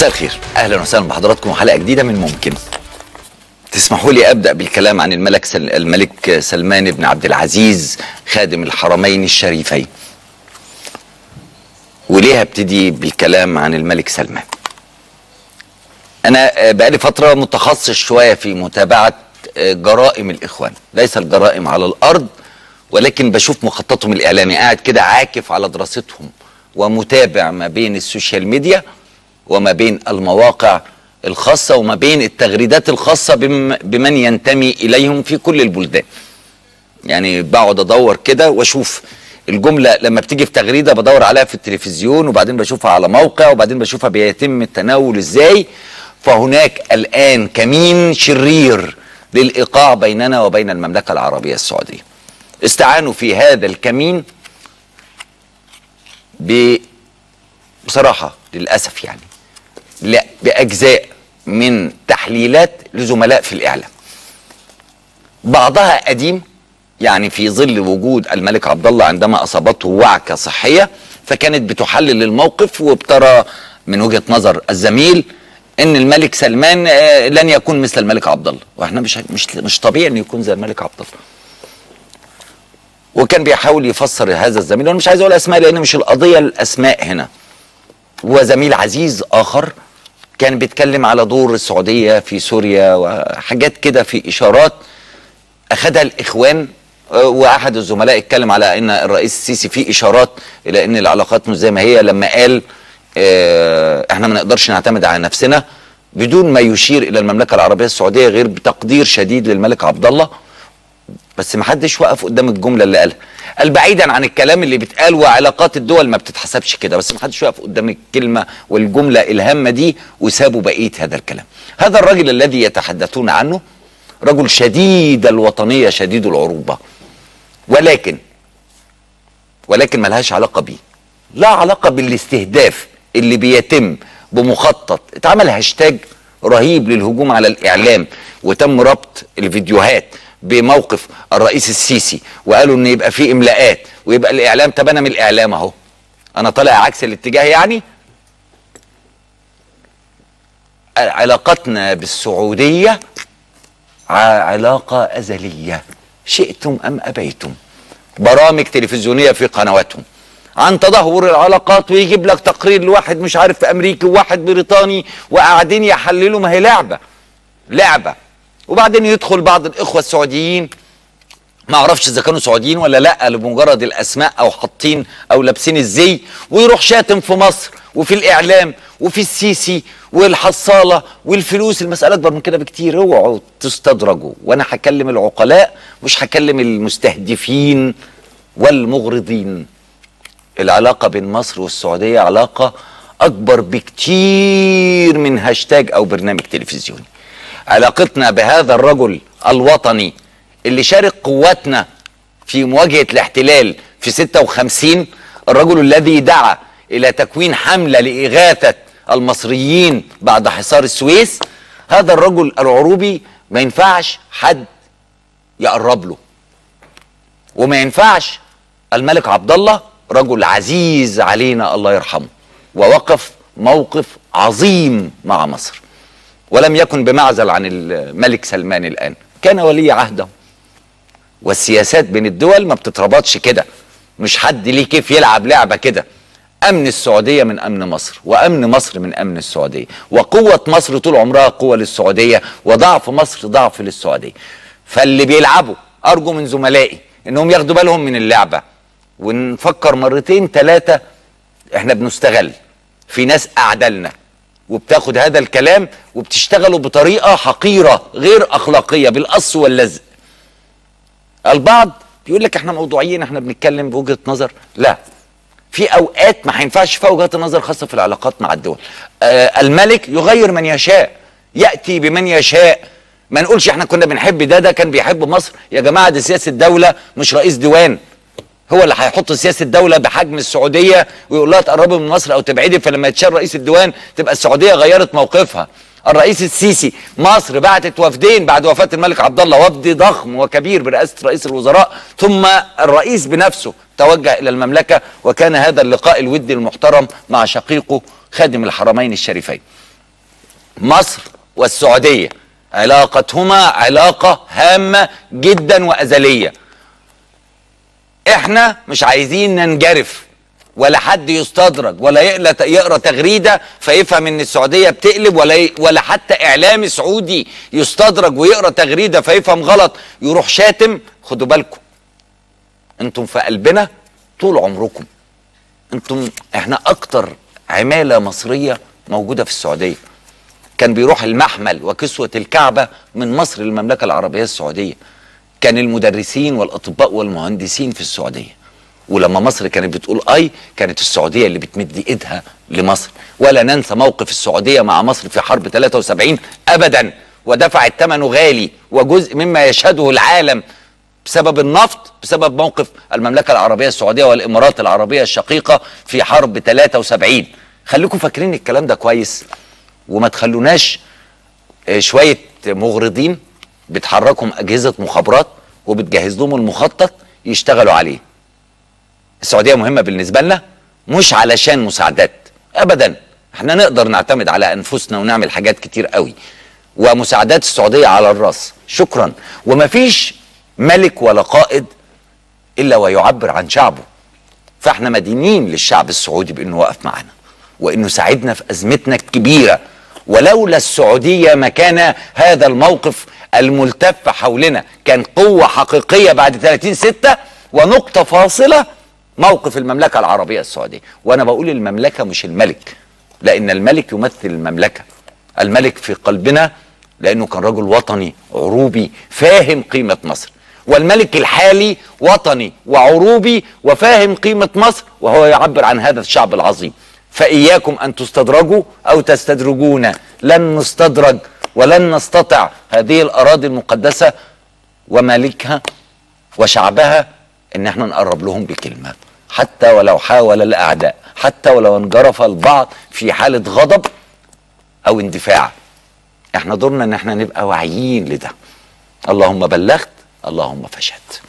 مساء الخير اهلا وسهلا بحضراتكم وحلقه جديده من ممكن تسمحوا لي ابدا بالكلام عن الملك سل... الملك سلمان بن عبد العزيز خادم الحرمين الشريفين وليه ابتدي بالكلام عن الملك سلمان انا بقالي فتره متخصص شويه في متابعه جرائم الاخوان ليس الجرائم على الارض ولكن بشوف مخططهم الاعلامي قاعد كده عاكف على دراستهم ومتابع ما بين السوشيال ميديا وما بين المواقع الخاصة وما بين التغريدات الخاصة بم بمن ينتمي إليهم في كل البلدان يعني بقعد أدور كده وأشوف الجملة لما بتيجي في تغريدة بدور عليها في التلفزيون وبعدين بشوفها على موقع وبعدين بشوفها بيتم التناول إزاي فهناك الآن كمين شرير للإيقاع بيننا وبين المملكة العربية السعودية استعانوا في هذا الكمين ب بصراحة للأسف يعني لا بأجزاء من تحليلات لزملاء في الإعلام بعضها قديم يعني في ظل وجود الملك عبد الله عندما أصابته وعكة صحية فكانت بتحلل الموقف وبترى من وجهة نظر الزميل ان الملك سلمان لن يكون مثل الملك عبد الله واحنا مش مش مش طبيعي انه يكون زي الملك عبد الله وكان بيحاول يفسر هذا الزميل وانا مش عايز اقول اسماء لان مش القضيه الاسماء هنا وزميل عزيز اخر كان بيتكلم على دور السعوديه في سوريا وحاجات كده في اشارات اخذها الاخوان واحد الزملاء اتكلم على ان الرئيس السيسي في اشارات الى ان العلاقات مش زي ما هي لما قال اه احنا ما نقدرش نعتمد على نفسنا بدون ما يشير الى المملكه العربيه السعوديه غير بتقدير شديد للملك عبد الله بس ما حدش وقف قدام الجمله اللي قالها قال بعيدا عن الكلام اللي بيتقال وعلاقات الدول ما بتتحسبش كده بس ما حدش وقف قدام الكلمه والجمله الهامه دي وسابوا بقيه هذا الكلام هذا الرجل الذي يتحدثون عنه رجل شديد الوطنيه شديد العروبه ولكن ولكن ملهاش علاقه بيه لا علاقه بالاستهداف اللي بيتم بمخطط اتعمل هاشتاج رهيب للهجوم على الاعلام وتم ربط الفيديوهات بموقف الرئيس السيسي وقالوا ان يبقى في املاءات ويبقى الاعلام طب انا من الاعلام اهو انا طالع عكس الاتجاه يعني علاقتنا بالسعوديه علاقه ازليه شئتم ام ابيتم برامج تلفزيونيه في قنواتهم عن تدهور العلاقات ويجيب لك تقرير لواحد مش عارف في امريكا وواحد بريطاني وقاعدين يحللوا ما هي لعبه لعبه وبعدين يدخل بعض الاخوه السعوديين ما اعرفش اذا كانوا سعوديين ولا لا لمجرد الاسماء او حاطين او لابسين الزي ويروح شاتم في مصر وفي الاعلام وفي السيسي والحصاله والفلوس المساله اكبر من كده بكتير اوعوا تستدرجوا وانا هكلم العقلاء مش هكلم المستهدفين والمغرضين العلاقه بين مصر والسعوديه علاقه اكبر بكتير من هاشتاج او برنامج تلفزيوني علاقتنا بهذا الرجل الوطني اللي شارك قواتنا في مواجهة الاحتلال في 56 الرجل الذي دعا إلى تكوين حملة لإغاثة المصريين بعد حصار السويس هذا الرجل العروبي ما ينفعش حد يقرب له وما ينفعش الملك عبد الله رجل عزيز علينا الله يرحمه ووقف موقف عظيم مع مصر ولم يكن بمعزل عن الملك سلمان الآن كان ولي عهده والسياسات بين الدول ما بتتربطش كده مش حد ليه كيف يلعب لعبة كده أمن السعودية من أمن مصر وأمن مصر من أمن السعودية وقوة مصر طول عمرها قوة للسعودية وضعف مصر ضعف للسعودية فاللي بيلعبوا أرجو من زملائي إنهم ياخدوا بالهم من اللعبة ونفكر مرتين ثلاثة إحنا بنستغل في ناس أعدلنا وبتاخد هذا الكلام وبتشتغلوا بطريقه حقيره غير اخلاقيه بالقص واللزق. البعض بيقول لك احنا موضوعيين احنا بنتكلم بوجهه نظر، لا. في اوقات ما هينفعش فيها وجهات النظر خاصه في العلاقات مع الدول. آه الملك يغير من يشاء، ياتي بمن يشاء، ما نقولش احنا كنا بنحب ده ده كان بيحب مصر، يا جماعه دي سياسه دوله مش رئيس ديوان. هو اللي هيحط سياسه الدوله بحجم السعوديه ويقول لها تقربي من مصر او تبعدي فلما يتشال رئيس الديوان تبقى السعوديه غيرت موقفها الرئيس السيسي مصر بعتت وفدين بعد وفاه الملك عبد الله وفد ضخم وكبير برئاسه رئيس الوزراء ثم الرئيس بنفسه توجه الى المملكه وكان هذا اللقاء الودي المحترم مع شقيقه خادم الحرمين الشريفين مصر والسعوديه علاقتهما علاقه هامه جدا وازليه احنا مش عايزين ننجرف ولا حد يستدرج ولا يقرا يقرا تغريده فيفهم ان السعوديه بتقلب ولا ي... ولا حتى اعلامي سعودي يستدرج ويقرا تغريده فيفهم غلط يروح شاتم خدوا بالكم انتم في قلبنا طول عمركم انتم احنا اكتر عماله مصريه موجوده في السعوديه كان بيروح المحمل وكسوه الكعبه من مصر للمملكه العربيه السعوديه كان المدرسين والاطباء والمهندسين في السعوديه ولما مصر كانت بتقول اي كانت السعوديه اللي بتمد ايدها لمصر ولا ننسى موقف السعوديه مع مصر في حرب 73 ابدا ودفعت ثمنه غالي وجزء مما يشهده العالم بسبب النفط بسبب موقف المملكه العربيه السعوديه والامارات العربيه الشقيقه في حرب 73 خليكم فاكرين الكلام ده كويس وما تخلوناش آه، شويه مغرضين بتحركهم اجهزه مخابرات وبتجهز لهم المخطط يشتغلوا عليه السعوديه مهمه بالنسبه لنا مش علشان مساعدات ابدا احنا نقدر نعتمد على انفسنا ونعمل حاجات كتير قوي ومساعدات السعوديه على الراس شكرا ومفيش ملك ولا قائد الا ويعبر عن شعبه فاحنا مدينين للشعب السعودي بانه وقف معنا وانه ساعدنا في ازمتنا الكبيره ولولا السعوديه ما كان هذا الموقف الملتف حولنا كان قوه حقيقيه بعد 30 6 ونقطه فاصله موقف المملكه العربيه السعوديه وانا بقول المملكه مش الملك لان الملك يمثل المملكه الملك في قلبنا لانه كان رجل وطني عروبي فاهم قيمه مصر والملك الحالي وطني وعروبي وفاهم قيمه مصر وهو يعبر عن هذا الشعب العظيم فاياكم ان تستدرجوا او تستدرجونا لن نستدرج ولن نستطع هذه الاراضي المقدسه ومالكها وشعبها ان احنا نقرب لهم بكلمه حتى ولو حاول الاعداء حتى ولو انجرف البعض في حاله غضب او اندفاع احنا دورنا ان احنا نبقى واعيين لده اللهم بلغت اللهم فشهد